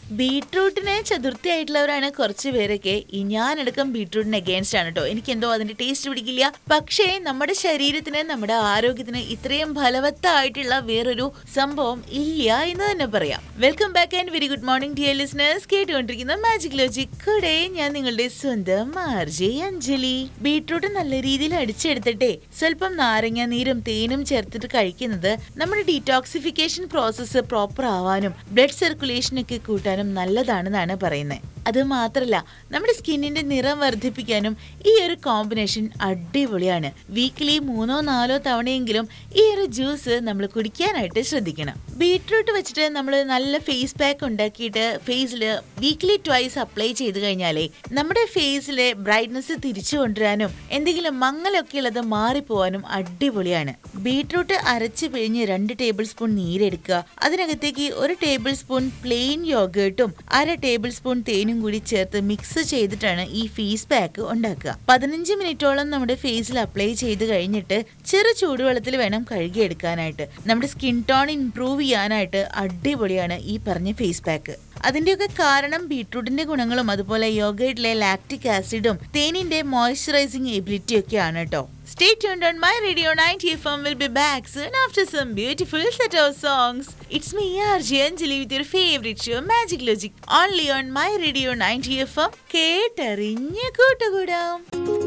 ബീട്രൂട്ടിന് ചതുർത്ഥിയായിട്ടുള്ളവരാണ് കുറച്ച് പേരൊക്കെ ഈ ഞാനടക്കം ബീട്രൂട്ടിന് അഗേൻസ്റ്റ് ആണ് കേട്ടോ എനിക്ക് എന്തോ അതിന്റെ ടേസ്റ്റ് പിടിക്കില്ല പക്ഷേ നമ്മുടെ ശരീരത്തിന് നമ്മുടെ ആരോഗ്യത്തിന് ഇത്രയും ഫലവത്തായിട്ടുള്ള വേറൊരു സംഭവം ഇല്ല എന്ന് തന്നെ പറയാം welcome back and very good morning dear listeners കേട്ടുകൊണ്ടിരിക്കുന്ന മാജിക് ലോജിക് കൂടെ ഞാൻ നിങ്ങളുടെ സ്വന്തം ആർജെ അഞ്ജലി ബീട്രൂട്ട് നല്ല രീതിയിൽ അടിച്ചെടുത്തിട്ടേ സ്വല്പം നാരങ്ങ നീരും തേനും ചേർത്തിട്ട് കഴിക്കുന്നത് നമ്മുടെ ഡീറ്റോക്സിഫിക്കേഷൻ പ്രോസസ്സ് പ്രോപ്പർ ആവാനും ബ്ലഡ് സർക്കുലേഷൻ ഒക്കെ കൂട്ടാനും നല്ലതാണെന്നാണ് പറയുന്നത് അത് മാത്രല്ല നമ്മുടെ സ്കിന്നിന്റെ നിറം വർദ്ധിപ്പിക്കാനും ഈ ഒരു കോമ്പിനേഷൻ അടിപൊളിയാണ് വീക്കിലി മൂന്നോ നാലോ തവണയെങ്കിലും ഈ ഒരു ജ്യൂസ് നമ്മൾ കുടിക്കാനായിട്ട് ശ്രദ്ധിക്കണം ബീട്രൂട്ട് വെച്ചിട്ട് നമ്മൾ നല്ല ഫേസ് പാക്ക് ഉണ്ടാക്കിയിട്ട് ഫേസിൽ വീക്ക്ലി ട്വൈസ് അപ്ലൈ ചെയ്ത് കഴിഞ്ഞാലേ നമ്മുടെ ഫേസിലെ ബ്രൈറ്റ്നസ് തിരിച്ചു കൊണ്ടുവരാനും എന്തെങ്കിലും മങ്ങലൊക്കെ ഉള്ളത് മാറിപ്പോവാനും അടിപൊളിയാണ് ബീട്രൂട്ട് അരച്ച് പിഴിഞ്ഞ് രണ്ട് ടേബിൾ സ്പൂൺ നീരെടുക്കുക അതിനകത്തേക്ക് ഒരു ടേബിൾ സ്പൂൺ പ്ലെയിൻ യോഗേർട്ടും അര ടേബിൾ സ്പൂൺ തേനും കൂടി ചേർത്ത് മിക്സ് ചെയ്തിട്ടാണ് ഈ ഫേസ് പാക്ക് ഉണ്ടാക്കുക പതിനഞ്ച് മിനിറ്റോളം നമ്മുടെ ഫേസിൽ അപ്ലൈ ചെയ്ത് കഴിഞ്ഞിട്ട് ചെറു ചൂടുവെള്ളത്തിൽ വേണം കഴുകിയെടുക്കാനായിട്ട് നമ്മുടെ സ്കിൻ ടോൺ ഇംപ്രൂവ് ചെയ്യാനായിട്ട് അടിപൊളിയാണ് ഈ പറഞ്ഞ ഫേസ് പാക്ക് അതിന്റെയൊക്കെ കാരണം ബീട്രൂട്ടിന്റെ ഗുണങ്ങളും അതുപോലെ യോഗയിലെ ലാക്റ്റിക് ആസിഡും തേനിന്റെ മോയ്സ്ചറൈസിംഗ് എബിലിറ്റി ഒക്കെയാണ് കേട്ടോ Stay tuned on my radio 90 FM will be back soon after some beautiful set of songs. It's me RJ Anjali with your favorite show Magic Logic only on my radio 90 FM കേട്ടറിഞ്ഞ് കൂട്ടുകൂടാം